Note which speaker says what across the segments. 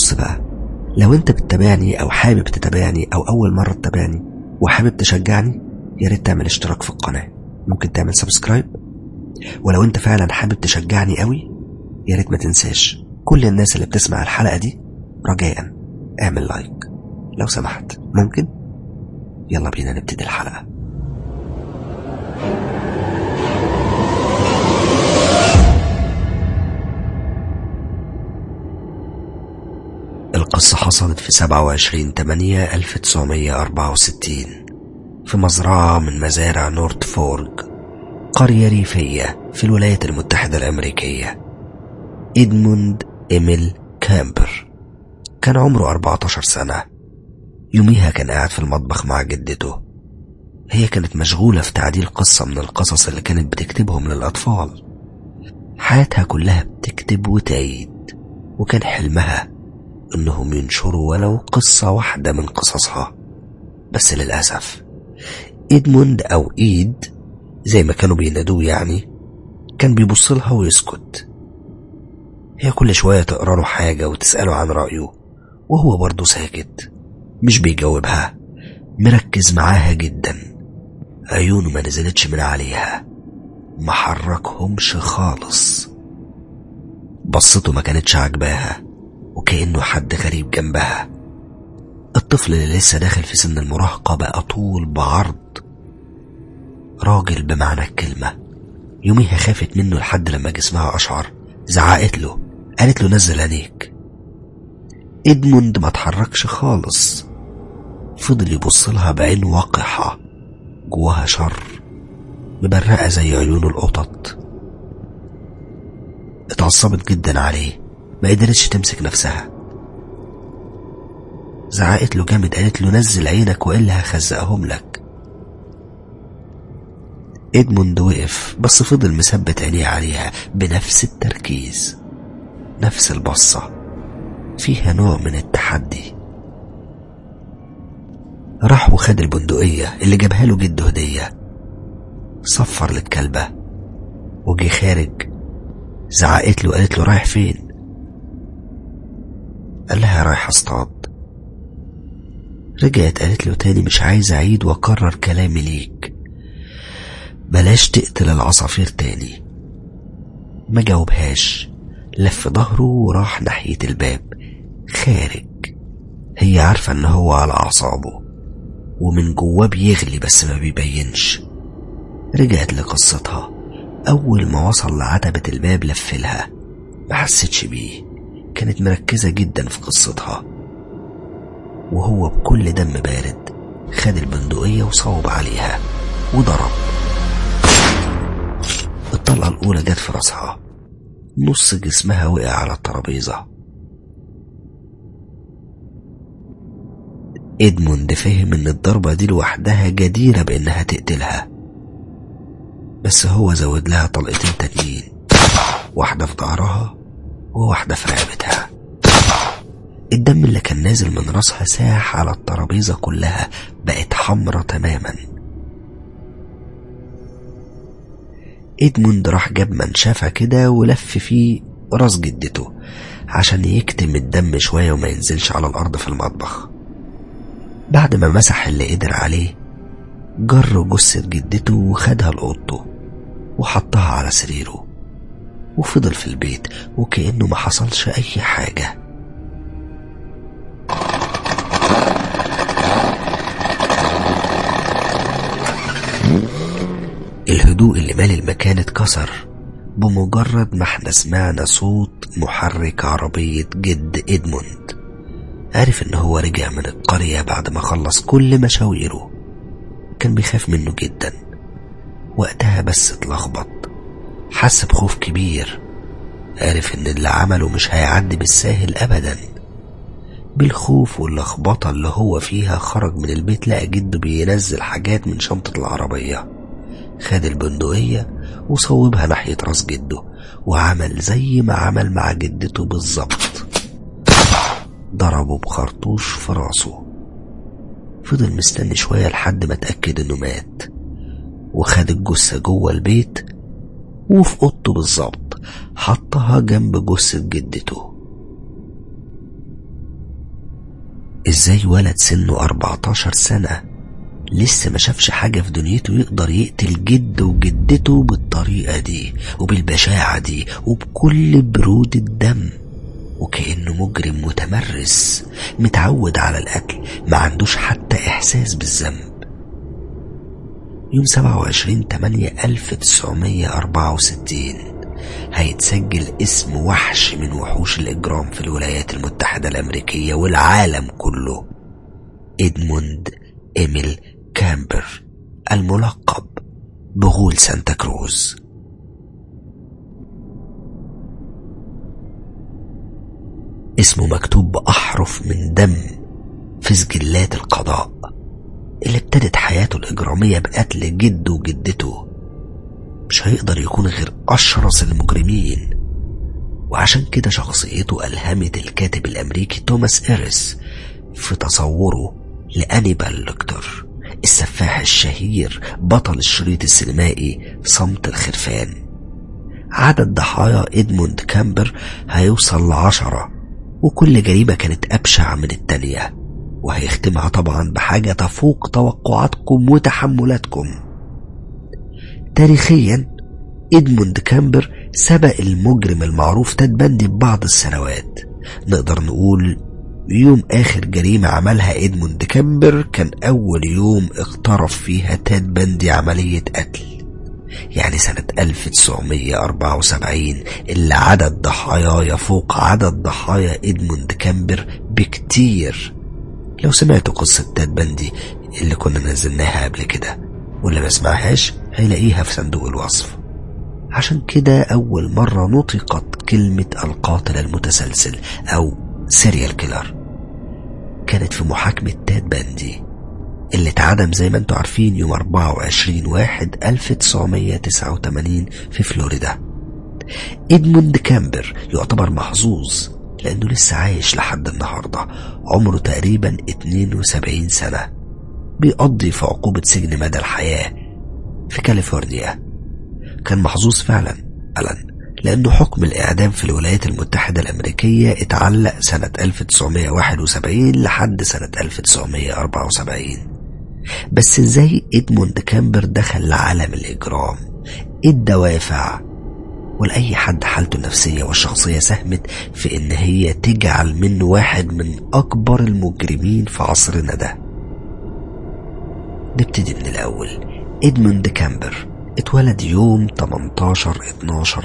Speaker 1: بص بقى لو انت بتتابعني او حابب تتابعني او اول مرة تتابعني وحابب تشجعني يا ريت تعمل اشتراك في القناة ممكن تعمل سبسكرايب ولو انت فعلا حابب تشجعني قوي يا ريت ما تنساش كل الناس اللي بتسمع الحلقة دي رجاء اعمل لايك لو سمحت ممكن يلا بينا نبتدي الحلقة القصة حصلت في 27 8 1964 في مزرعة من مزارع نورت فورج قرية ريفية في الولايات المتحدة الأمريكية إدموند إيميل كامبر كان عمره 14 سنة يوميها كان قاعد في المطبخ مع جدته هي كانت مشغولة في تعديل قصة من القصص اللي كانت بتكتبهم للأطفال حياتها كلها بتكتب وتعيد وكان حلمها إنهم ينشروا ولو قصة واحدة من قصصها بس للأسف إدموند أو إيد زي ما كانوا بينادوه يعني كان بيبص لها ويسكت هي كل شوية تقرا له حاجة وتسأله عن رأيه وهو برضه ساكت مش بيجاوبها مركز معاها جدا عيونه ما نزلتش من عليها ما حركهمش خالص بصته ما كانتش عاجباها وكأنه حد غريب جنبها الطفل اللي لسه داخل في سن المراهقة بقى طول بعرض راجل بمعنى الكلمة يوميها خافت منه لحد لما جسمها أشعر زعقت له قالت له نزل عينيك إدموند ما اتحركش خالص فضل يبص لها بعين وقحة جواها شر مبرقة زي عيون القطط اتعصبت جدا عليه ما قدرتش تمسك نفسها زعقت له جامد قالت له نزل عينك والا هخزقهم لك ادموند وقف بس فضل مثبت عينيه عليها بنفس التركيز نفس البصة فيها نوع من التحدي راح وخد البندقية اللي جابها له جده هدية صفر للكلبة وجي خارج زعقت له قالت له رايح فين قال لها رايح اصطاد رجعت قالت له تاني مش عايز اعيد واكرر كلامي ليك بلاش تقتل العصافير تاني ما جاوبهاش لف ظهره وراح ناحية الباب خارج هي عارفة ان هو على اعصابه ومن جواه بيغلي بس ما بيبينش رجعت لقصتها اول ما وصل لعتبة الباب لفلها ما حستش بيه كانت مركزة جدا في قصتها وهو بكل دم بارد خد البندقية وصوب عليها وضرب الطلقة الأولى جت في راسها نص جسمها وقع على الترابيزة إدموند فهم إن الضربة دي لوحدها جديرة بإنها تقتلها بس هو زود لها طلقتين تانيين واحدة في ظهرها وواحدة في رقبتها الدم اللي كان نازل من راسها ساح على الترابيزة كلها بقت حمرة تماما إدموند راح جاب منشفة كده ولف فيه راس جدته عشان يكتم الدم شوية وما ينزلش على الأرض في المطبخ بعد ما مسح اللي قدر عليه جر جثة جدته وخدها لأوضته وحطها على سريره وفضل في البيت وكأنه ما حصلش أي حاجة الهدوء اللي مال المكان اتكسر بمجرد ما احنا سمعنا صوت محرك عربية جد إدموند عرف ان هو رجع من القرية بعد ما خلص كل مشاويره كان بيخاف منه جدا وقتها بس اتلخبط حس بخوف كبير عرف ان اللي عمله مش هيعدي بالساهل ابدا بالخوف واللخبطة اللي هو فيها خرج من البيت لقى جده بينزل حاجات من شنطة العربية خد البندقية وصوبها ناحية راس جده وعمل زي ما عمل مع جدته بالظبط ضربه بخرطوش في راسه فضل مستني شوية لحد ما اتأكد انه مات وخد الجثة جوه البيت وفي اوضته بالظبط حطها جنب جثة جدته ازاي ولد سنه 14 سنة لسه ما شافش حاجة في دنيته يقدر يقتل جد وجدته بالطريقة دي وبالبشاعة دي وبكل برود الدم وكأنه مجرم متمرس متعود على القتل ما عندوش حتى إحساس بالذنب يوم 27 8 1964 هيتسجل اسم وحش من وحوش الإجرام في الولايات المتحدة الأمريكية والعالم كله إدموند إيميل كامبر الملقب بغول سانتا كروز اسمه مكتوب بأحرف من دم في سجلات القضاء اللي ابتدت حياته الإجرامية بقتل جده وجدته مش هيقدر يكون غير أشرس المجرمين وعشان كده شخصيته ألهمت الكاتب الأمريكي توماس إيرس في تصوره لأنيبال لوكتر السفاح الشهير بطل الشريط السينمائي صمت الخرفان عدد ضحايا إدموند كامبر هيوصل لعشرة وكل جريمة كانت أبشع من التانية وهيختمها طبعا بحاجة تفوق توقعاتكم وتحملاتكم تاريخيا إدموند كامبر سبق المجرم المعروف تاد باندي ببعض السنوات نقدر نقول يوم آخر جريمة عملها إدموند كامبر كان أول يوم اقترف فيها تاد باندي عملية قتل يعني سنة 1974 اللي عدد ضحاياه يفوق عدد ضحايا إدموند كامبر بكتير لو سمعتوا قصة تاد باندي اللي كنا نزلناها قبل كده واللي ما سمعهاش هيلاقيها في صندوق الوصف عشان كده أول مرة نطقت كلمة القاتل المتسلسل أو سيريال كيلر كانت في محاكمة تاد باندي اللي اتعدم زي ما انتوا عارفين يوم 24 واحد 1989 في فلوريدا إدموند كامبر يعتبر محظوظ لأنه لسه عايش لحد النهاردة عمره تقريبا 72 سنة بيقضي في عقوبة سجن مدى الحياة في كاليفورنيا كان محظوظ فعلا ألان لأنه حكم الإعدام في الولايات المتحدة الأمريكية اتعلق سنة 1971 لحد سنة 1974 بس ازاي إدموند كامبر دخل لعالم الإجرام ايه الدوافع ولأي حد حالته النفسية والشخصية ساهمت في إن هي تجعل منه واحد من أكبر المجرمين في عصرنا ده نبتدي من الأول إدموند كامبر اتولد يوم 18 12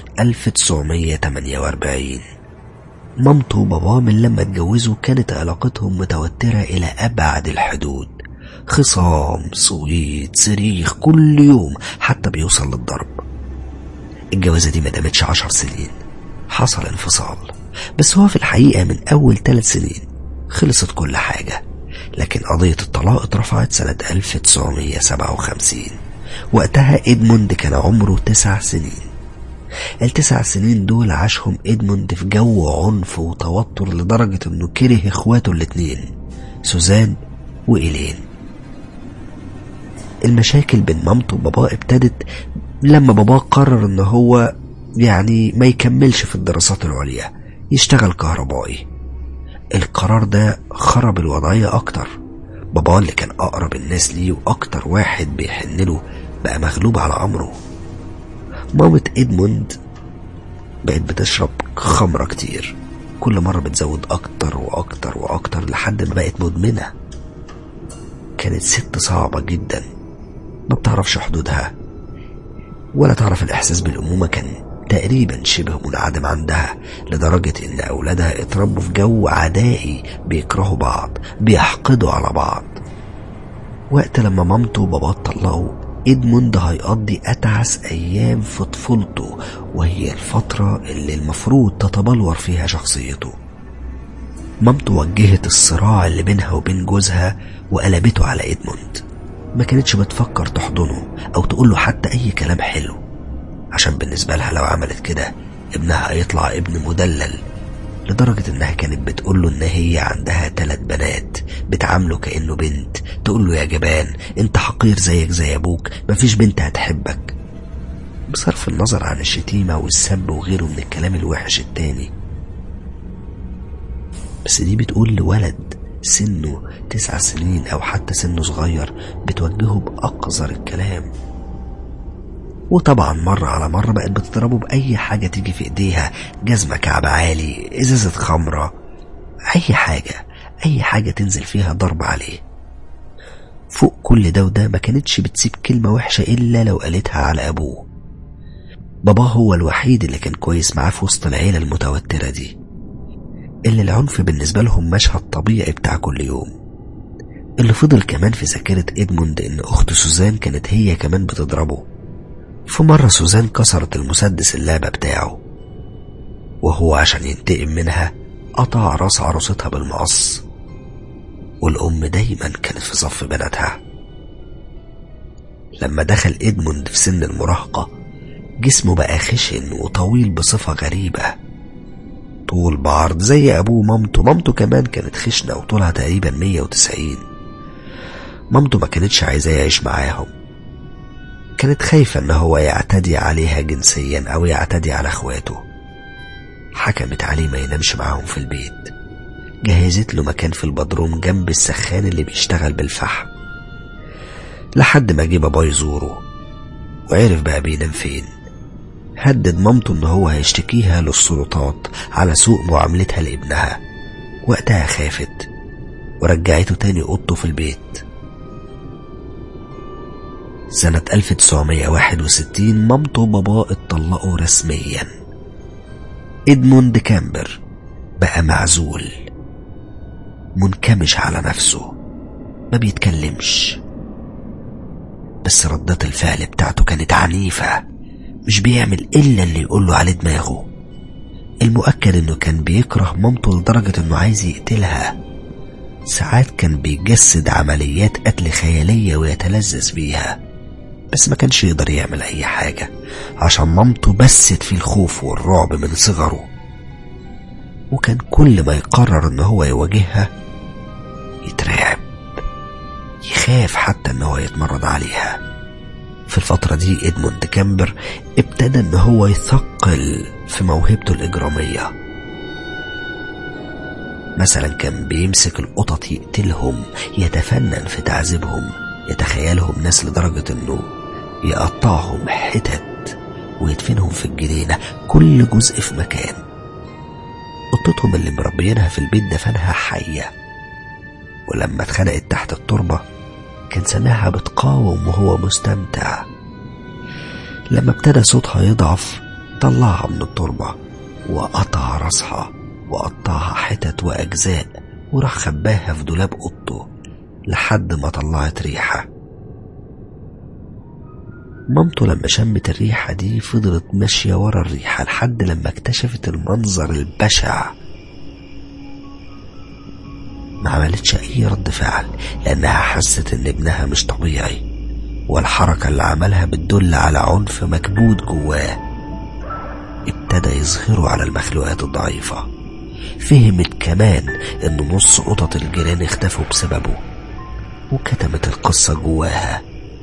Speaker 1: 1948 مامته وباباه من لما اتجوزوا كانت علاقتهم متوترة إلى أبعد الحدود خصام صويت صريخ كل يوم حتى بيوصل للضرب الجوازة دي ما دامتش عشر سنين حصل انفصال بس هو في الحقيقة من أول ثلاث سنين خلصت كل حاجة لكن قضية الطلاق اترفعت سنة 1957 وقتها إدموند كان عمره تسع سنين التسع سنين دول عاشهم إدموند في جو عنف وتوتر لدرجة إنه كره إخواته الاتنين سوزان وإيلين المشاكل بين مامته وباباه ابتدت لما باباه قرر إن هو يعني ما يكملش في الدراسات العليا يشتغل كهربائي القرار ده خرب الوضعية أكتر باباه اللي كان أقرب الناس ليه وأكتر واحد بيحن له بقى مغلوب على أمره مامة إدموند بقت بتشرب خمرة كتير كل مرة بتزود أكتر وأكتر وأكتر لحد ما بقت مدمنة كانت ست صعبة جدا ما بتعرفش حدودها ولا تعرف الإحساس بالأمومة كان تقريبا شبه منعدم عندها لدرجة إن أولادها اتربوا في جو عدائي بيكرهوا بعض بيحقدوا على بعض وقت لما مامته وباباه اتطلقوا إدموند هيقضي أتعس أيام في طفولته وهي الفترة اللي المفروض تتبلور فيها شخصيته مامته وجهت الصراع اللي بينها وبين جوزها وقلبته على إدموند ما كانتش بتفكر تحضنه أو تقوله حتى أي كلام حلو عشان بالنسبة لها لو عملت كده ابنها هيطلع ابن مدلل لدرجة انها كانت بتقوله ان هي عندها تلات بنات بتعامله كأنه بنت تقوله يا جبان انت حقير زيك زي ابوك مفيش بنت هتحبك بصرف النظر عن الشتيمة والسب وغيره من الكلام الوحش التاني بس دي بتقول لولد سنه تسع سنين أو حتى سنه صغير بتوجهه بأقذر الكلام وطبعا مرة على مرة بقت بتضربه بأي حاجة تيجي في إيديها جزمة كعب عالي إزازة خمرة أي حاجة أي حاجة تنزل فيها ضرب عليه فوق كل ده وده ما كانتش بتسيب كلمة وحشة إلا لو قالتها على أبوه باباه هو الوحيد اللي كان كويس معاه في وسط العيلة المتوترة دي اللي العنف بالنسبة لهم مشهد طبيعي بتاع كل يوم اللي فضل كمان في ذاكرة إدموند إن أخت سوزان كانت هي كمان بتضربه في مرة سوزان كسرت المسدس اللعبة بتاعه وهو عشان ينتقم منها قطع راس عروستها بالمقص والأم دايما كانت في صف بناتها لما دخل إدموند في سن المراهقة جسمه بقى خشن وطويل بصفة غريبة طول بعرض زي أبوه ومامته مامته كمان كانت خشنة وطولها تقريبا 190 مامته ما كانتش عايزاه يعيش معاهم كانت خايفة ان هو يعتدي عليها جنسيا او يعتدي على اخواته حكمت عليه ما ينامش معاهم في البيت جهزت له مكان في البدروم جنب السخان اللي بيشتغل بالفحم لحد ما جه بابا يزوره وعرف بقى بينام فين هدد مامته ان هو هيشتكيها للسلطات على سوء معاملتها لابنها وقتها خافت ورجعته تاني اوضته في البيت سنة 1961 مامته وباباه اتطلقوا رسميا إدموند كامبر بقى معزول منكمش على نفسه ما بيتكلمش بس ردات الفعل بتاعته كانت عنيفة مش بيعمل إلا اللي يقوله عليه دماغه المؤكد إنه كان بيكره مامته لدرجة إنه عايز يقتلها ساعات كان بيجسد عمليات قتل خيالية ويتلذذ بيها بس ما كانش يقدر يعمل أي حاجة عشان مامته بست فيه الخوف والرعب من صغره وكان كل ما يقرر إن هو يواجهها يترعب يخاف حتى إن هو يتمرد عليها في الفترة دي إدموند كامبر ابتدى إن هو يثقل في موهبته الإجرامية مثلا كان بيمسك القطط يقتلهم يتفنن في تعذيبهم يتخيلهم ناس لدرجة انه يقطعهم حتت ويدفنهم في الجنينة كل جزء في مكان قطتهم اللي مربيينها في البيت دفنها حية ولما اتخنقت تحت التربة كان سامعها بتقاوم وهو مستمتع لما ابتدى صوتها يضعف طلعها من التربة وقطع راسها وقطعها حتت وأجزاء وراح خباها في دولاب أوضته لحد ما طلعت ريحة مامته لما شمت الريحة دي فضلت ماشية ورا الريحة لحد لما اكتشفت المنظر البشع ما عملتش أي رد فعل لأنها حست إن ابنها مش طبيعي والحركة اللي عملها بتدل على عنف مكبوت جواه ابتدى يظهره على المخلوقات الضعيفة فهمت كمان إن نص قطط الجيران اختفوا بسببه وكتمت القصة جواها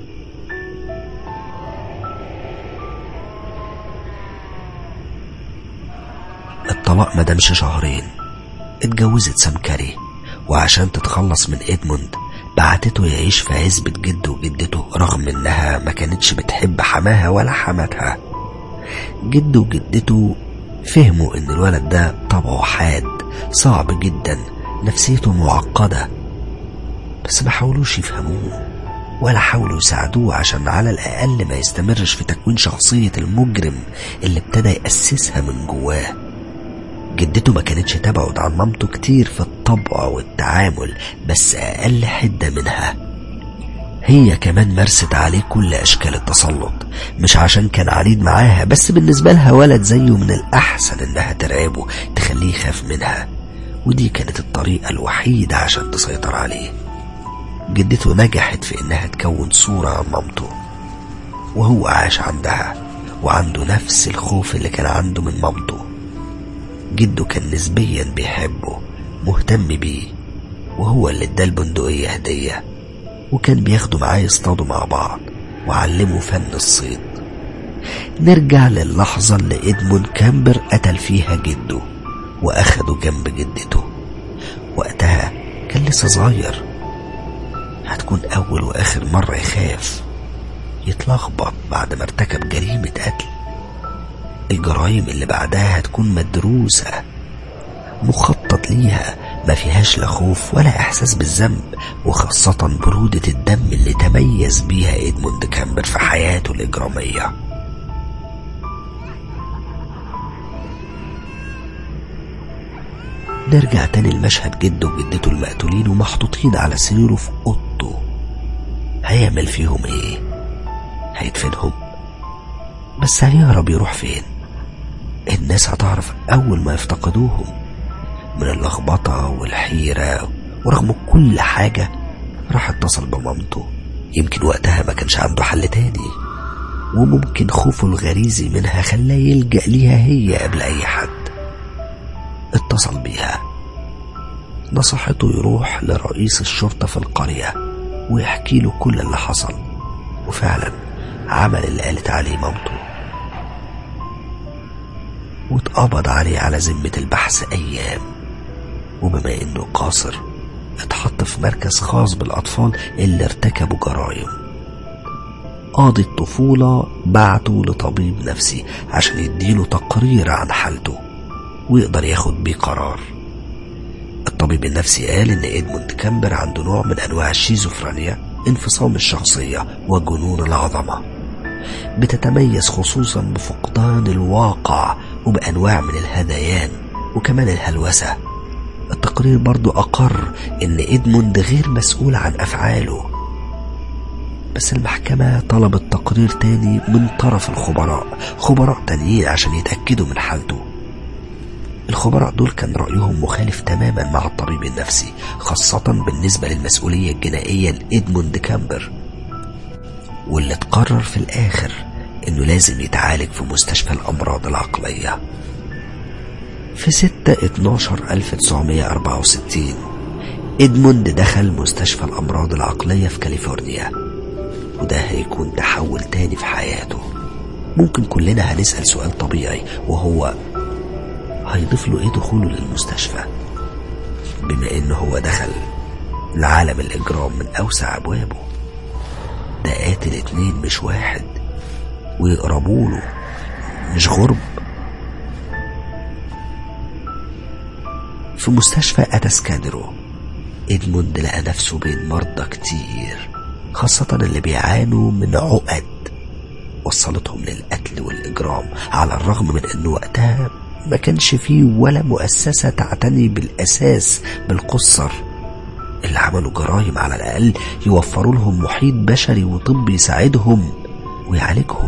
Speaker 1: الطلاق ما دامش شهرين اتجوزت سمكري وعشان تتخلص من إدموند بعتته يعيش في عزبة جده وجدته رغم إنها ما كانتش بتحب حماها ولا حماتها جده وجدته فهموا إن الولد ده طبعه حاد صعب جدا نفسيته معقدة بس ما حاولوش يفهموه ولا حاولوا يساعدوه عشان على الأقل ما يستمرش في تكوين شخصية المجرم اللي ابتدى يأسسها من جواه جدته ما كانتش تبعد عن مامته كتير في الطبع والتعامل بس أقل حدة منها هي كمان مارست عليه كل أشكال التسلط مش عشان كان عنيد معاها بس بالنسبة لها ولد زيه من الأحسن إنها ترعبه تخليه يخاف منها ودي كانت الطريقة الوحيدة عشان تسيطر عليه جدته نجحت في إنها تكون صورة عن مامته وهو عاش عندها وعنده نفس الخوف اللي كان عنده من مامته جده كان نسبيا بيحبه مهتم بيه وهو اللي اداه البندقية هدية وكان بياخده معاه يصطادوا مع بعض وعلمه فن الصيد نرجع للحظة اللي إدمون كامبر قتل فيها جده وأخده جنب جدته وقتها كان لسه صغير هتكون أول وآخر مرة يخاف يتلخبط بعد ما ارتكب جريمة قتل الجرائم اللي بعدها هتكون مدروسة مخطط ليها ما فيهاش لا خوف ولا إحساس بالذنب وخاصة برودة الدم اللي تميز بيها إدموند كامبر في حياته الإجرامية نرجع تاني لمشهد جده وجدته المقتولين ومحطوطين على سريره في اوضته هيعمل فيهم ايه هيدفنهم بس هيهرب يروح فين الناس هتعرف اول ما يفتقدوهم من اللخبطة والحيرة ورغم كل حاجة راح اتصل بمامته يمكن وقتها ما كانش عنده حل تاني وممكن خوفه الغريزي منها خلاه يلجأ ليها هي قبل أي حد اتصل بيها نصحته يروح لرئيس الشرطة في القرية ويحكي له كل اللي حصل وفعلا عمل اللي قالت عليه مامته واتقبض عليه على ذمة البحث أيام وبما إنه قاصر اتحط في مركز خاص بالأطفال اللي ارتكبوا جرائم قاضي الطفولة بعته لطبيب نفسي عشان يديله تقرير عن حالته ويقدر ياخد بيه قرار الطبيب النفسي قال ان ادموند كامبر عنده نوع من انواع الشيزوفرينيا انفصام الشخصية وجنون العظمة بتتميز خصوصا بفقدان الواقع وبأنواع من الهذيان وكمان الهلوسة التقرير برضو أقر إن إدموند غير مسؤول عن أفعاله بس المحكمة طلبت تقرير تاني من طرف الخبراء خبراء تانيين عشان يتأكدوا من حالته الخبراء دول كان رأيهم مخالف تماما مع الطبيب النفسي خاصة بالنسبة للمسؤولية الجنائية لإدموند كامبر واللي اتقرر في الآخر إنه لازم يتعالج في مستشفى الأمراض العقلية في 6 12 1964 إدموند دخل مستشفى الأمراض العقلية في كاليفورنيا وده هيكون تحول تاني في حياته ممكن كلنا هنسأل سؤال طبيعي وهو هيضيف له ايه دخوله للمستشفى بما انه هو دخل لعالم الاجرام من اوسع ابوابه ده قاتل اتنين مش واحد ويقربوله مش غرب في مستشفى اتاسكادرو ادموند لقى نفسه بين مرضى كتير خاصة اللي بيعانوا من عقد وصلتهم للقتل والإجرام على الرغم من أنه وقتها ما كانش فيه ولا مؤسسة تعتني بالأساس بالقصر اللي عملوا جرائم على الأقل يوفروا لهم محيط بشري وطبي يساعدهم ويعالجهم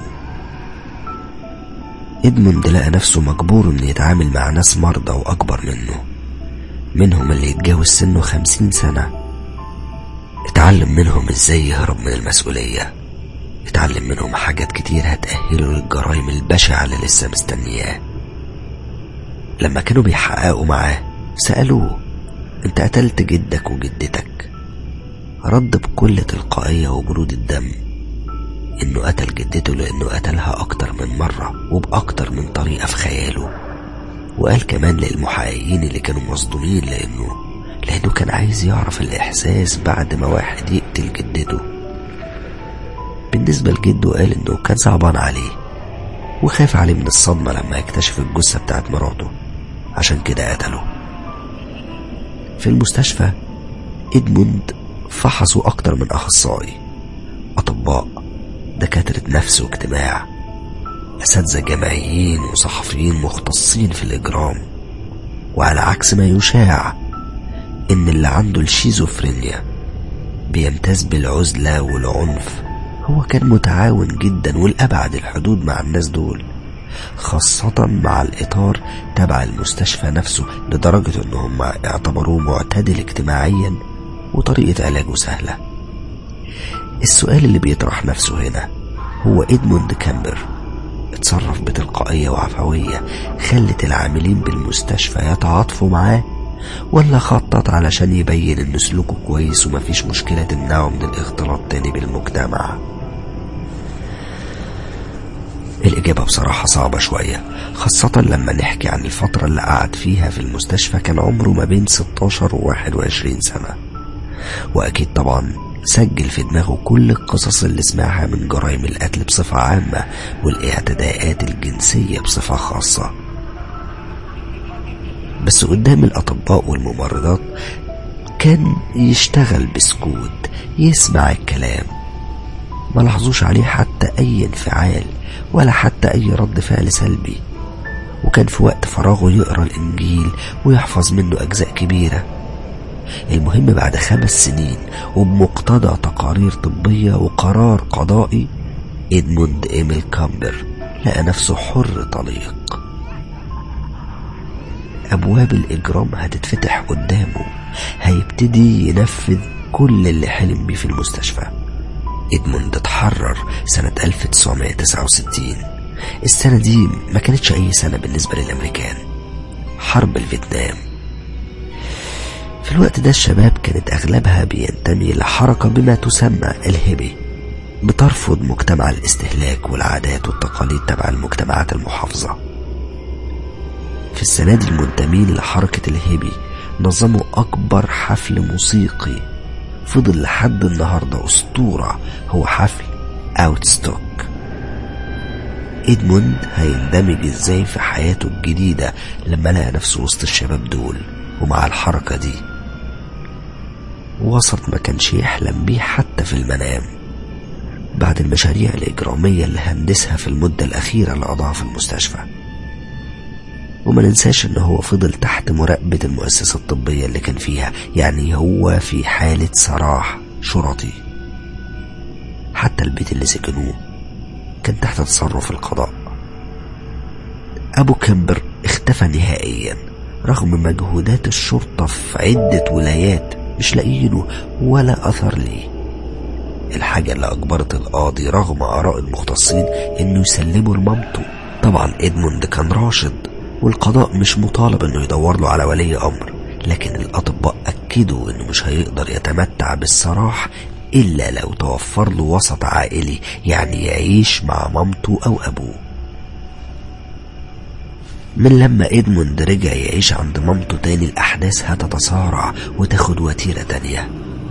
Speaker 1: إدموند لقى نفسه مجبور إنه يتعامل مع ناس مرضى وأكبر منه منهم اللي يتجاوز سنه خمسين سنة اتعلم منهم ازاي يهرب من المسؤولية اتعلم منهم حاجات كتير هتأهله للجرائم البشعة اللي لسه مستنياه لما كانوا بيحققوا معاه سألوه انت قتلت جدك وجدتك رد بكل تلقائية وبرود الدم انه قتل جدته لانه قتلها اكتر من مرة وباكتر من طريقة في خياله وقال كمان للمحققين اللي كانوا مصدومين لانه لانه كان عايز يعرف الاحساس بعد ما واحد يقتل جدته بالنسبة لجده قال انه كان صعبان عليه وخاف عليه من الصدمة لما يكتشف الجثة بتاعت مراته عشان كده قتله في المستشفى إدموند فحصوا أكتر من أخصائي أطباء دكاترة نفس واجتماع أساتذة جامعيين وصحفيين مختصين في الإجرام وعلى عكس ما يشاع إن اللي عنده الشيزوفرينيا بيمتاز بالعزلة والعنف هو كان متعاون جدا والأبعد الحدود مع الناس دول خاصة مع الإطار تبع المستشفى نفسه لدرجة أنهم اعتبروه معتدل اجتماعيا وطريقة علاجه سهلة السؤال اللي بيطرح نفسه هنا هو إدموند كامبر اتصرف بتلقائية وعفوية خلت العاملين بالمستشفى يتعاطفوا معاه ولا خطط علشان يبين ان سلوكه كويس ومفيش مشكلة تمنعه من الاختلاط تاني بالمجتمع الإجابة بصراحة صعبة شوية خاصة لما نحكي عن الفترة اللي قعد فيها في المستشفى كان عمره ما بين 16 و 21 سنة وأكيد طبعا سجل في دماغه كل القصص اللي سمعها من جرائم القتل بصفة عامة والاعتداءات الجنسية بصفة خاصة بس قدام الأطباء والممرضات كان يشتغل بسكوت يسمع الكلام ما لاحظوش عليه حتى أي انفعال ولا حتى أي رد فعل سلبي وكان في وقت فراغه يقرأ الإنجيل ويحفظ منه أجزاء كبيرة المهم بعد خمس سنين وبمقتضى تقارير طبية وقرار قضائي إدموند إيميل كامبر لقى نفسه حر طليق أبواب الإجرام هتتفتح قدامه هيبتدي ينفذ كل اللي حلم بيه في المستشفى إدموند اتحرر سنة 1969 السنة دي ما كانتش أي سنة بالنسبة للأمريكان حرب الفيتنام في الوقت ده الشباب كانت أغلبها بينتمي لحركة بما تسمى الهيبي بترفض مجتمع الاستهلاك والعادات والتقاليد تبع المجتمعات المحافظة في السنة دي المنتمين لحركة الهيبي نظموا أكبر حفل موسيقي فضل لحد النهاردة أسطورة هو حفل أوتستوك إدموند هيندمج إزاي في حياته الجديدة لما لقى نفسه وسط الشباب دول ومع الحركة دي وسط ما كانش يحلم بيه حتى في المنام بعد المشاريع الإجرامية اللي هندسها في المدة الأخيرة اللي قضاها في المستشفى وما ننساش ان هو فضل تحت مراقبة المؤسسة الطبية اللي كان فيها يعني هو في حالة سراح شرطي حتى البيت اللي سكنوه كان تحت تصرف القضاء أبو كمبر اختفى نهائيا رغم مجهودات الشرطة في عدة ولايات مش لاقيينه ولا أثر ليه الحاجة اللي أجبرت القاضي رغم آراء المختصين إنه يسلمه لمامته طبعا إدموند كان راشد والقضاء مش مطالب إنه يدور له على ولي أمر لكن الأطباء أكدوا إنه مش هيقدر يتمتع بالسراح إلا لو توفر له وسط عائلي يعني يعيش مع مامته أو أبوه من لما إدموند رجع يعيش عند مامته تاني الأحداث هتتصارع وتاخد وتيرة تانية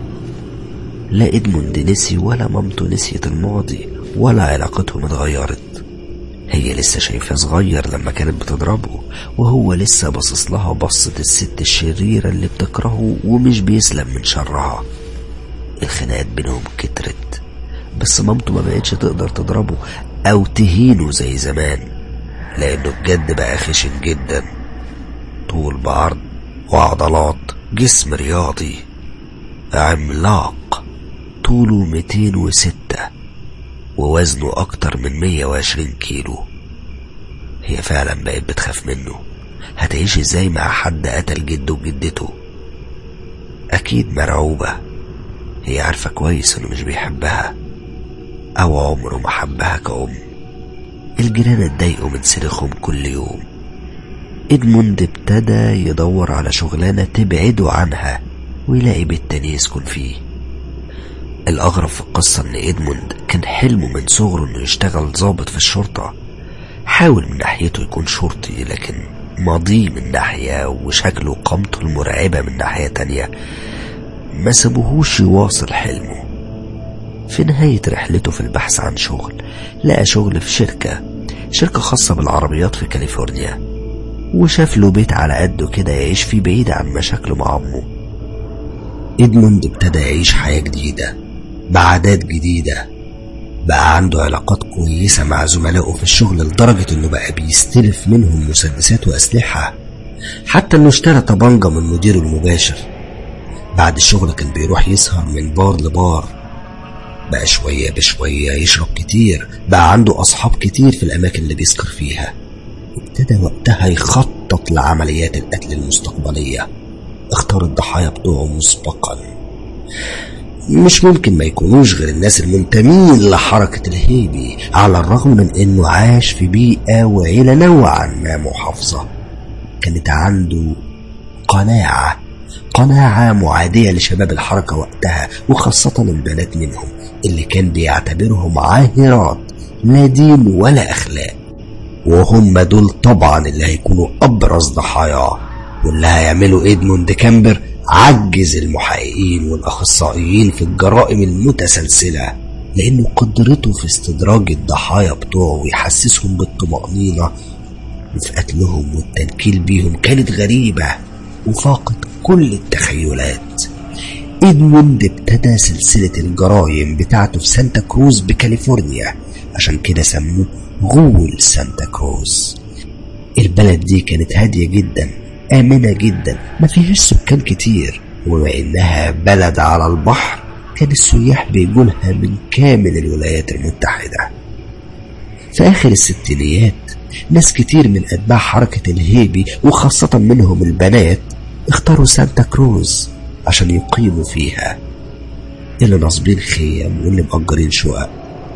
Speaker 1: لا إدموند نسي ولا مامته نسيت الماضي ولا علاقتهم اتغيرت هي لسه شايفاه صغير لما كانت بتضربه وهو لسه باصص لها بصة الست الشريرة اللي بتكرهه ومش بيسلم من شرها الخناقات بينهم كترت بس مامته ما بقتش تقدر تضربه أو تهينه زي زمان لأنه بجد بقى خشن جدا طول بعرض وعضلات جسم رياضي عملاق طوله 206 ووزنه أكتر من 120 كيلو هي فعلا بقت بتخاف منه هتعيش ازاي مع حد قتل جده وجدته أكيد مرعوبة هي عارفة كويس إنه مش بيحبها أو عمره ما حبها كأم الجيران اتضايقوا من صريخهم كل يوم إدموند ابتدى يدور على شغلانة تبعده عنها ويلاقي بيت تاني يسكن فيه الأغرب في القصة إن إدموند كان حلمه من صغره إنه يشتغل ضابط في الشرطة حاول من ناحيته يكون شرطي لكن ماضيه من ناحية وشكله وقامته المرعبة من ناحية تانية ما سابوهوش يواصل حلمه في نهاية رحلته في البحث عن شغل لقى شغل في شركة شركة خاصة بالعربيات في كاليفورنيا وشاف له بيت على قده كده يعيش فيه بعيد عن مشاكله مع أمه إدموند ابتدى يعيش حياة جديدة بعادات جديدة بقى عنده علاقات كويسة مع زملائه في الشغل لدرجة إنه بقى بيستلف منهم مسدسات وأسلحة حتى إنه اشترى طبنجة من مديره المباشر بعد الشغل كان بيروح يسهر من بار لبار بقى شوية بشوية يشرب كتير بقى عنده أصحاب كتير في الأماكن اللي بيسكر فيها ابتدى وقتها يخطط لعمليات القتل المستقبلية اختار الضحايا بتوعه مسبقا مش ممكن ما يكونوش غير الناس المنتمين لحركة الهيبي على الرغم من انه عاش في بيئة وعيلة نوعا ما محافظة كانت عنده قناعة قناعة معادية لشباب الحركة وقتها وخاصة البنات منهم اللي كان بيعتبرهم عاهرات لا دين ولا أخلاق وهم دول طبعا اللي هيكونوا أبرز ضحاياه واللي هيعملوا إدموند كامبر عجز المحققين والأخصائيين في الجرائم المتسلسلة لأنه قدرته في استدراج الضحايا بتوعه ويحسسهم بالطمأنينة وفي قتلهم والتنكيل بيهم كانت غريبة وفاقت كل التخيلات إدموند ابتدى سلسلة الجرائم بتاعته في سانتا كروز بكاليفورنيا عشان كده سموه غول سانتا كروز البلد دي كانت هادية جدا آمنة جدا ما فيهاش سكان كتير وبما إنها بلد على البحر كان السياح بيجولها من كامل الولايات المتحدة في آخر الستينيات ناس كتير من أتباع حركة الهيبي وخاصة منهم البنات اختاروا سانتا كروز عشان يقيموا فيها اللي ناصبين خيم واللي مأجرين شقق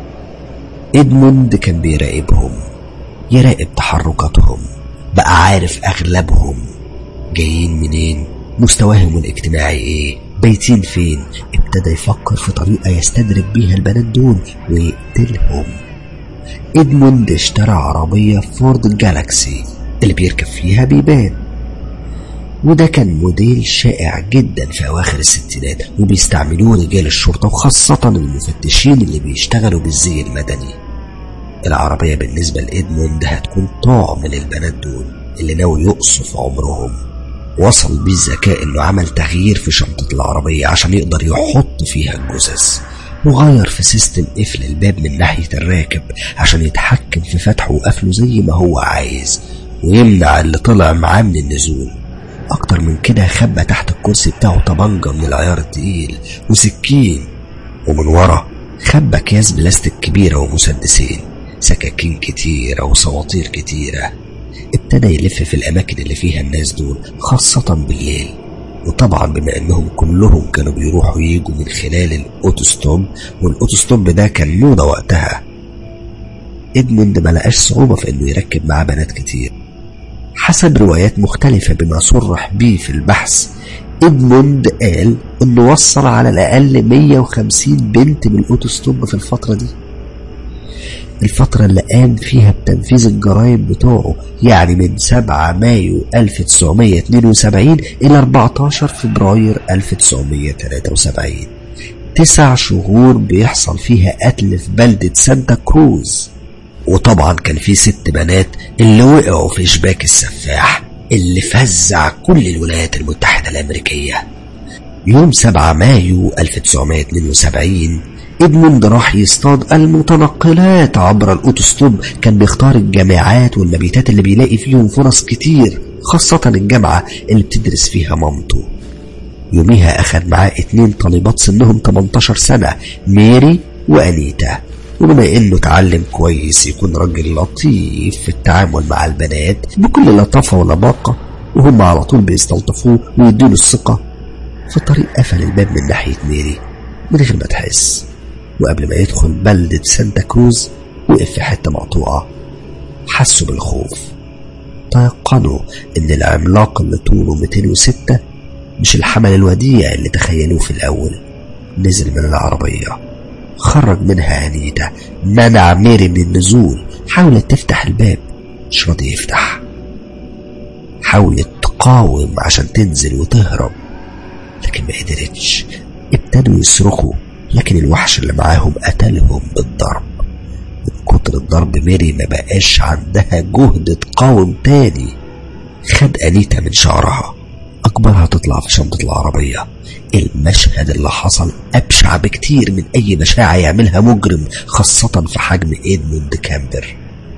Speaker 1: إدموند كان بيراقبهم يراقب تحركاتهم بقى عارف أغلبهم جايين منين مستواهم الاجتماعي ايه بيتين فين ابتدى يفكر في طريقة يستدرك بيها البنات دول ويقتلهم إدموند اشترى عربية فورد جالاكسي اللي بيركب فيها بيبان وده كان موديل شائع جدا في أواخر الستينات وبيستعملوه رجال الشرطة وخاصة المفتشين اللي بيشتغلوا بالزي المدني العربية بالنسبة لإدموند هتكون طعم للبنات دول اللي ناوي يقصف عمرهم وصل بيه الذكاء انه عمل تغيير في شنطة العربية عشان يقدر يحط فيها الجثث وغير في سيستم قفل الباب من ناحية الراكب عشان يتحكم في فتحه وقفله زي ما هو عايز ويمنع اللي طلع معاه من النزول أكتر من كده خبى تحت الكرسي بتاعه طبنجة من العيار التقيل وسكين ومن ورا خبى أكياس بلاستيك كبيرة ومسدسين سكاكين كتيرة وسواطير كتيرة ابتدى يلف في الأماكن اللي فيها الناس دول خاصة بالليل وطبعا بما انهم كلهم كانوا بيروحوا ييجوا من خلال الاوتوستوب والاوتوستوب ده كان موضة وقتها ادموند ما لقاش صعوبة في انه يركب معاه بنات كتير حسب روايات مختلفة بما صرح بيه في البحث ادموند قال انه وصل على الاقل 150 بنت من الاوتوستوب في الفترة دي الفترة اللي قام فيها بتنفيذ الجرائم بتوعه يعني من 7 مايو 1972 إلى 14 فبراير 1973 تسع شهور بيحصل فيها قتل في بلدة سانتا كروز وطبعا كان في ست بنات اللي وقعوا في شباك السفاح اللي فزع كل الولايات المتحدة الأمريكية يوم 7 مايو 1972 ادموند راح يصطاد المتنقلات عبر الاوتوستوب كان بيختار الجامعات والمبيتات اللي بيلاقي فيهم فرص كتير خاصة الجامعة اللي بتدرس فيها مامته يوميها أخد معاه اتنين طالبات سنهم 18 سنة ميري وأنيتا وبما إنه اتعلم كويس يكون راجل لطيف في التعامل مع البنات بكل لطافة ولباقة وهم على طول بيستلطفوه ويديله الثقة في الطريق قفل الباب من ناحية ميري من غير ما تحس وقبل ما يدخل بلدة سانتا كروز وقف في حتة مقطوعة حسوا بالخوف تيقنوا ان العملاق اللي طوله 206 مش الحمل الوديع اللي تخيلوه في الاول نزل من العربية خرج منها أنيتا منع ميري من النزول حاولت تفتح الباب مش راضي يفتح حاولت تقاوم عشان تنزل وتهرب لكن ما قدرتش ابتدوا يصرخوا لكن الوحش اللي معاهم قتلهم بالضرب من كتر الضرب ميري ما بقاش عندها جهد تقاوم تاني خد أنيتا من شعرها أكبرها تطلع في شنطة العربية المشهد اللي حصل أبشع بكتير من أي مشاعة يعملها مجرم خاصة في حجم إدموند كامبر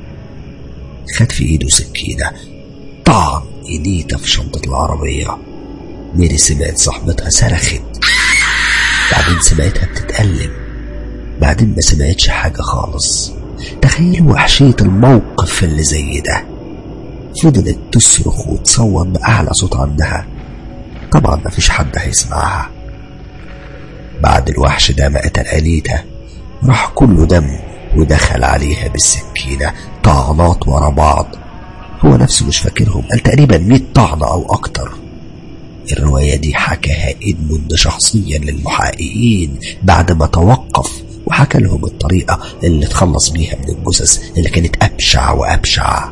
Speaker 1: خد في إيده سكينة طعن أنيتا في شنطة العربية ميري سمعت صاحبتها صرخت بعدين سمعتها بتتألم بعدين ما سمعتش حاجة خالص تخيلوا وحشية الموقف اللي زي ده فضلت تصرخ وتصوت بأعلى صوت عندها طبعا مفيش حد هيسمعها بعد الوحش ده ما قتل أنيتا راح كله دم ودخل عليها بالسكينة طعنات ورا بعض هو نفسه مش فاكرهم قال تقريبا 100 طعنة أو أكتر الرواية دي حكاها إدموند شخصيا للمحققين بعد ما توقف وحكى لهم الطريقة اللي تخلص بيها من الجثث اللي كانت أبشع وأبشع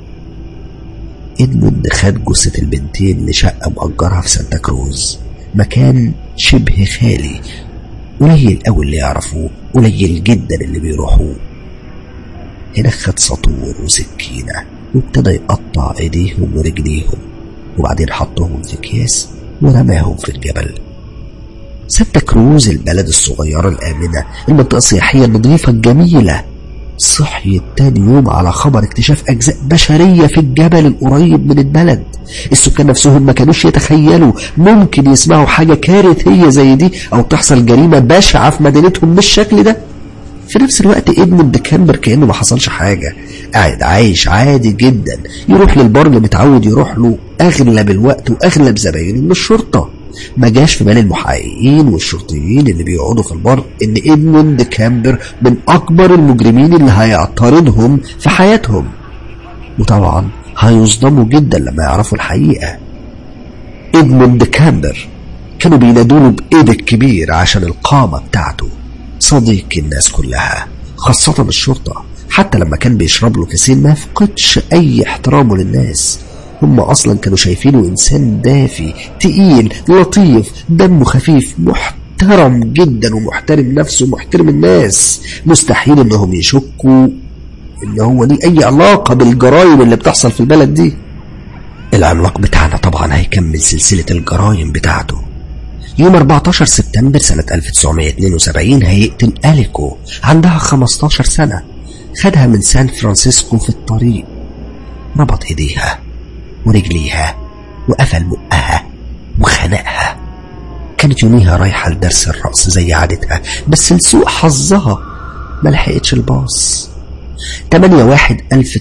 Speaker 1: إدموند خد جثة البنتين لشقة مأجرها في سانتا كروز مكان شبه خالي قليل أوي اللي يعرفوه قليل جدا اللي بيروحوه هناك خد سطور وسكينة وابتدى يقطع ايديهم ورجليهم وبعدين حطهم في اكياس ورماهم في الجبل سانتا كروز البلد الصغيرة الآمنة المنطقة السياحية النظيفة الجميلة صحي تاني يوم على خبر اكتشاف أجزاء بشرية في الجبل القريب من البلد السكان نفسهم ما كانوش يتخيلوا ممكن يسمعوا حاجة كارثية زي دي أو تحصل جريمة بشعة في مدينتهم بالشكل ده في نفس الوقت ادموند كامبر كأنه ما حصلش حاجة قاعد عايش عادي جدا يروح للبار اللي متعود يروح له أغلب الوقت وأغلب زباينه من الشرطة ما جاش في بال المحققين والشرطيين اللي بيقعدوا في البار ان ادموند كامبر من اكبر المجرمين اللي هيعترضهم في حياتهم وطبعا هيصدموا جدا لما يعرفوا الحقيقة ادموند كامبر كانوا بينادوله بإيد الكبير عشان القامة بتاعته صديق الناس كلها خاصة الشرطة حتى لما كان بيشرب له كاسين ما فقدش أي احترامه للناس هم أصلا كانوا شايفينه إنسان دافي تقيل لطيف دمه خفيف محترم جدا ومحترم نفسه ومحترم الناس مستحيل إنهم يشكوا إن هو ليه أي علاقة بالجرائم اللي بتحصل في البلد دي العملاق بتاعنا طبعا هيكمل سلسلة الجرائم بتاعته يوم 14 سبتمبر سنة 1972 هيقتل أليكو عندها 15 سنة خدها من سان فرانسيسكو في الطريق ربط ايديها ورجليها وقفل بقها وخنقها كانت يوميها رايحة لدرس الرقص زي عادتها بس لسوء حظها ما لحقتش الباص 8 واحد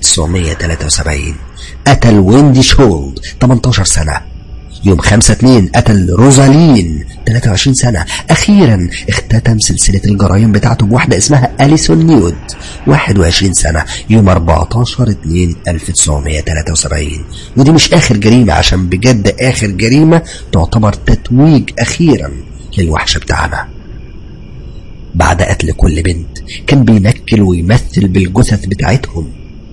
Speaker 1: 1973 قتل ويندي شولد 18 سنة يوم 5 2 قتل روزالين 23 سنة أخيرا اختتم سلسلة الجرائم بتاعته بواحدة اسمها أليسون نيود 21 سنة يوم 14 2 1973 ودي مش آخر جريمة عشان بجد آخر جريمة تعتبر تتويج أخيرا للوحش بتاعنا بعد قتل كل بنت كان بينكل ويمثل بالجثث بتاعتهم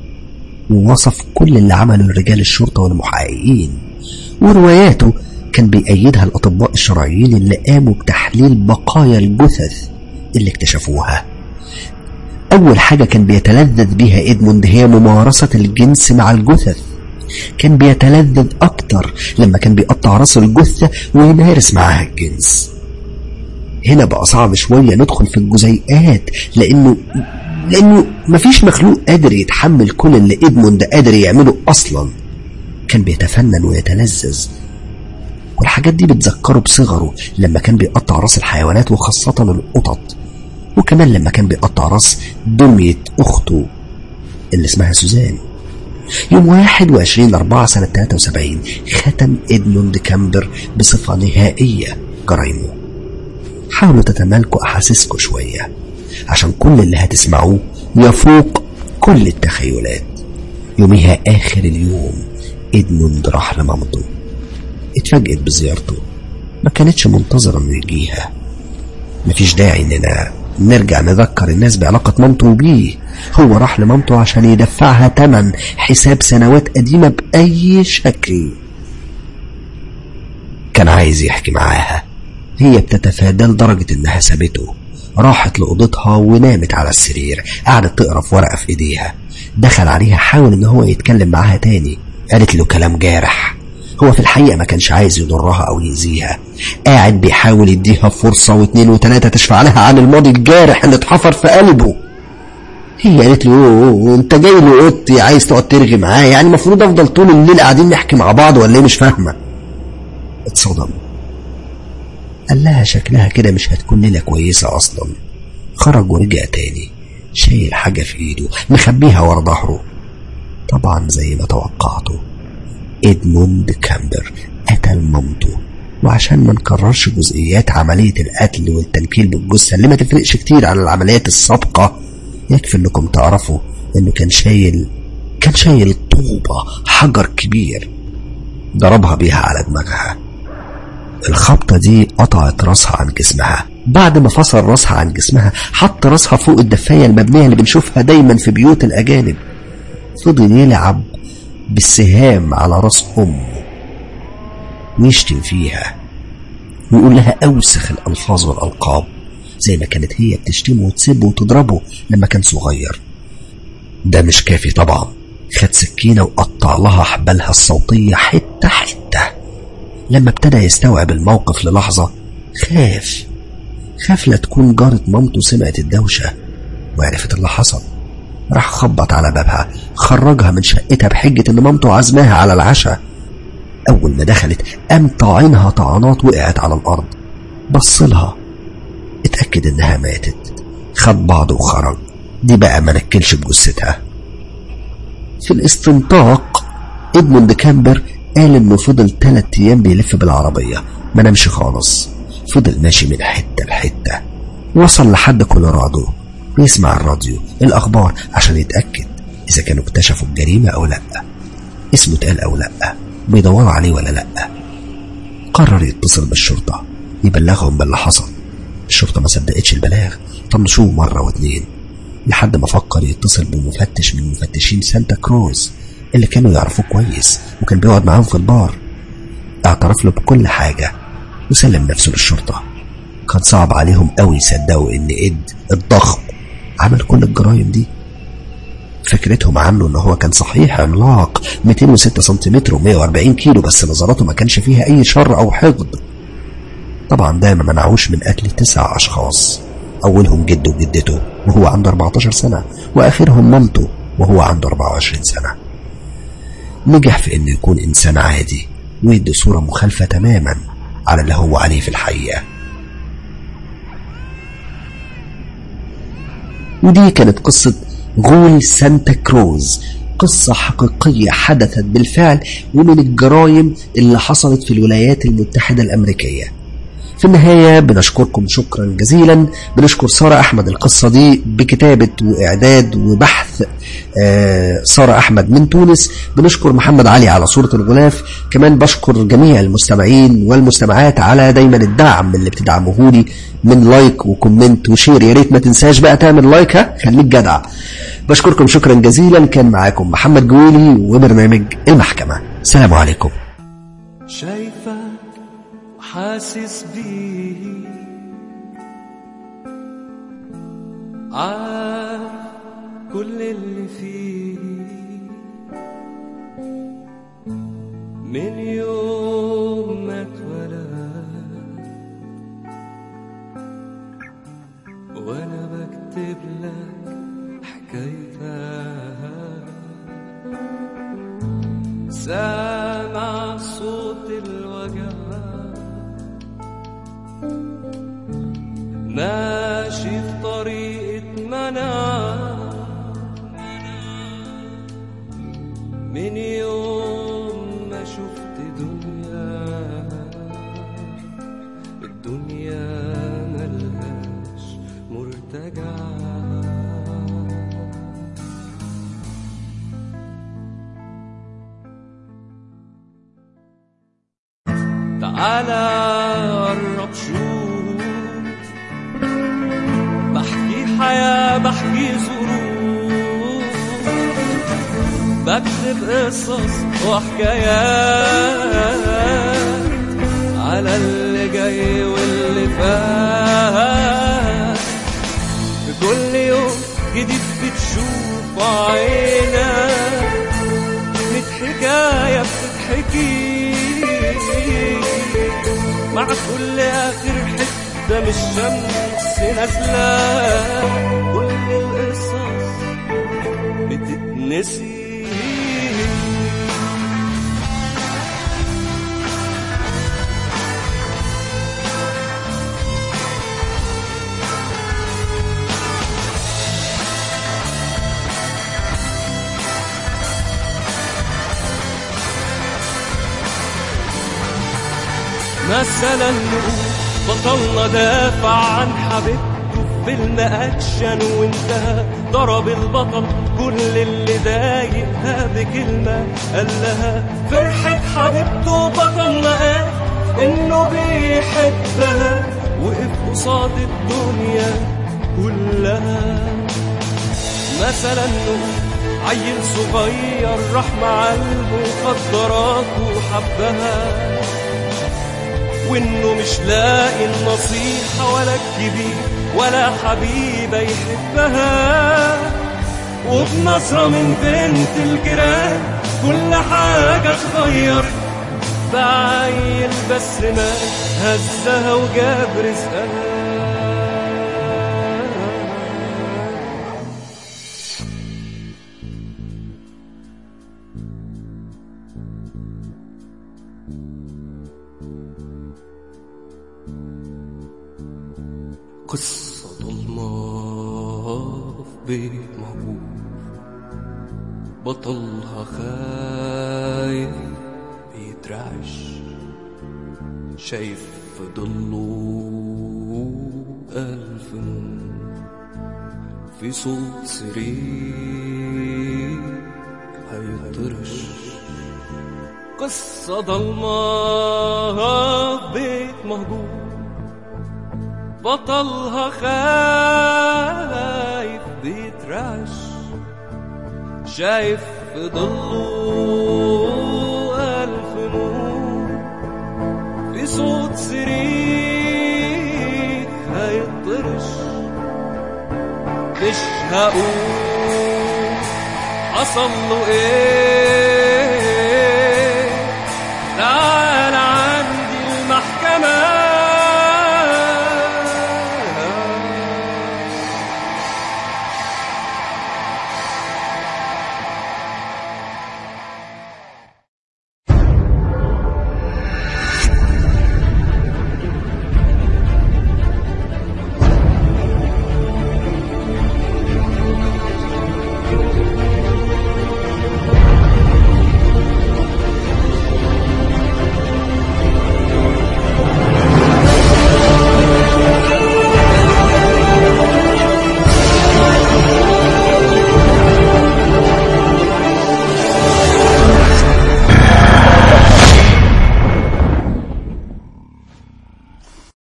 Speaker 1: ووصف كل اللي عمله رجال الشرطة والمحققين ورواياته كان بيأيدها الأطباء الشرعيين اللي قاموا بتحليل بقايا الجثث اللي اكتشفوها أول حاجة كان بيتلذذ بيها إدموند هي ممارسة الجنس مع الجثث كان بيتلذذ أكتر لما كان بيقطع راس الجثة ويمارس معاها الجنس هنا بقى صعب شوية ندخل في الجزيئات لأنه لأنه مفيش مخلوق قادر يتحمل كل اللي إدموند قادر يعمله أصلا كان بيتفنن ويتلذذ والحاجات دي بتذكره بصغره لما كان بيقطع راس الحيوانات وخاصة القطط وكمان لما كان بيقطع راس دمية أخته اللي اسمها سوزان يوم 21 4 سنة 73 ختم إدموند كامبر بصفة نهائية جرايمه حاولوا تتمالكوا أحاسيسكم شوية عشان كل اللي هتسمعوه يفوق كل التخيلات يوميها آخر اليوم إدموند راح لمامته اتفاجئت بزيارته ما كانتش منتظرة انه يجيها مفيش داعي اننا نرجع نذكر الناس بعلاقة مامته بيه هو راح لمامته عشان يدفعها تمن حساب سنوات قديمة بأي شكل كان عايز يحكي معاها هي بتتفادى لدرجة انها سابته راحت لأوضتها ونامت على السرير قعدت تقرا في ورقة في ايديها دخل عليها حاول ان هو يتكلم معاها تاني قالت له كلام جارح هو في الحقيقة ما كانش عايز يضرها أو يأذيها قاعد بيحاول يديها فرصة واثنين وثلاثة تشفع لها عن الماضي الجارح اللي اتحفر في قلبه هي قالت له "أوه، انت جاي له اوضتي عايز تقعد ترغي معاه يعني المفروض افضل طول الليل قاعدين نحكي مع بعض ولا ايه مش فاهمه اتصدم قال لها شكلها كده مش هتكون ليله كويسه اصلا خرج ورجع تاني شايل حاجه في ايده مخبيها ورا ظهره طبعا زي ما توقعته إدموند كامبر قتل مامته وعشان ما نكررش جزئيات عملية القتل والتنكيل بالجثة اللي ما تفرقش كتير عن العمليات السابقة يكفي انكم تعرفوا انه كان شايل كان شايل طوبة حجر كبير ضربها بيها على دماغها الخبطة دي قطعت راسها عن جسمها بعد ما فصل راسها عن جسمها حط راسها فوق الدفاية المبنية اللي بنشوفها دايما في بيوت الأجانب فضل يلعب بالسهام على راس أمه ويشتم فيها ويقول لها أوسخ الألفاظ والألقاب زي ما كانت هي بتشتمه وتسبه وتضربه لما كان صغير ده مش كافي طبعا خد سكينة وقطع لها حبالها الصوتية حتة حتة لما ابتدى يستوعب الموقف للحظة خاف خاف لا تكون جارة مامته سمعت الدوشة وعرفت اللي حصل راح خبط على بابها خرجها من شقتها بحجة ان مامته عزماها على العشاء اول ما دخلت قام طاعنها طعنات وقعت على الارض بصلها اتأكد انها ماتت خد بعضه وخرج دي بقى ما نكلش بجثتها في الاستنطاق ادموند كامبر قال انه فضل تلات ايام بيلف بالعربية ما نمشي خالص فضل ماشي من حتة لحتة وصل لحد كولورادو بيسمع الراديو الأخبار عشان يتأكد إذا كانوا اكتشفوا الجريمة أو لأ اسمه اتقال أو لأ بيدوروا عليه ولا لأ قرر يتصل بالشرطة يبلغهم باللي حصل الشرطة ما صدقتش البلاغ طنشوه مرة واتنين لحد ما فكر يتصل بمفتش من مفتشين سانتا كروز اللي كانوا يعرفوه كويس وكان بيقعد معاهم في البار اعترف له بكل حاجة وسلم نفسه للشرطة كان صعب عليهم قوي يصدقوا ان اد الضخم عمل كل الجرايم دي فكرتهم عنه ان هو كان صحيح عملاق 206 سنتيمتر و140 كيلو بس نظراته ما كانش فيها اي شر او حقد طبعا ده ما منعوش من قتل تسع اشخاص اولهم جده وجدته وهو عنده 14 سنة واخرهم مامته وهو عنده 24 سنة نجح في انه يكون انسان عادي ويدي صورة مخالفة تماما على اللي هو عليه في الحقيقة ودي كانت قصة غول سانتا كروز قصة حقيقية حدثت بالفعل ومن الجرائم اللي حصلت في الولايات المتحدة الأمريكية في النهاية بنشكركم شكرا جزيلا بنشكر سارة أحمد القصة دي بكتابة وإعداد وبحث آه سارة أحمد من تونس بنشكر محمد علي على صورة الغلاف كمان بشكر جميع المستمعين والمستمعات على دايما الدعم اللي بتدعموهولي من لايك وكومنت وشير يا ريت ما تنساش بقى تعمل لايك ها خليك جدع بشكركم شكرا جزيلا كان معاكم محمد جويلي وبرنامج المحكمة السلام عليكم
Speaker 2: شايفك وحاسس بيه عارف كل اللي فيه من يوم ما اتولد وانا بكتب لك حكايتها سامع صوت الوجع ماشي في طريقة منع من يوم ما شفت دنيا الدنيا ملهاش مرتجع تعالى قرب شوف بحكي حياة بحكي ظروف بكتب قصص وحكايات على اللي جاي واللي فات في كل يوم جديد بتشوف عينك ميت حكاية بتتحكي مع كل آخر حتة من الشمس نازلة كل القصص بتتنسي مثلا نقول بطلنا دافع عن حبيبته في فيلم اكشن وانتهى ضرب البطل كل اللي ضايقها بكلمة قال لها فرحة حبيبته بطلنا قال انه بيحبها وقف قصاد الدنيا كلها مثلا نقول عيل صغير راح مع المخدرات وحبها وانه مش لاقي النصيحة ولا الكبير ولا حبيبة يحبها وبنظرة من بنت الجيران كل حاجة اتغير بعيل بس ما هزها وجاب رزقها قصة ضلمة في بيت مهجور بطلها خايف بيترعش شايف في ضله ألف نور في صوت سرير هيطرش قصة ضلمة في بيت مهجور بطلها خايف بيترعش شايف في ضله ألف نور في صوت صريخ هيطرش مش هقول حصل له ايه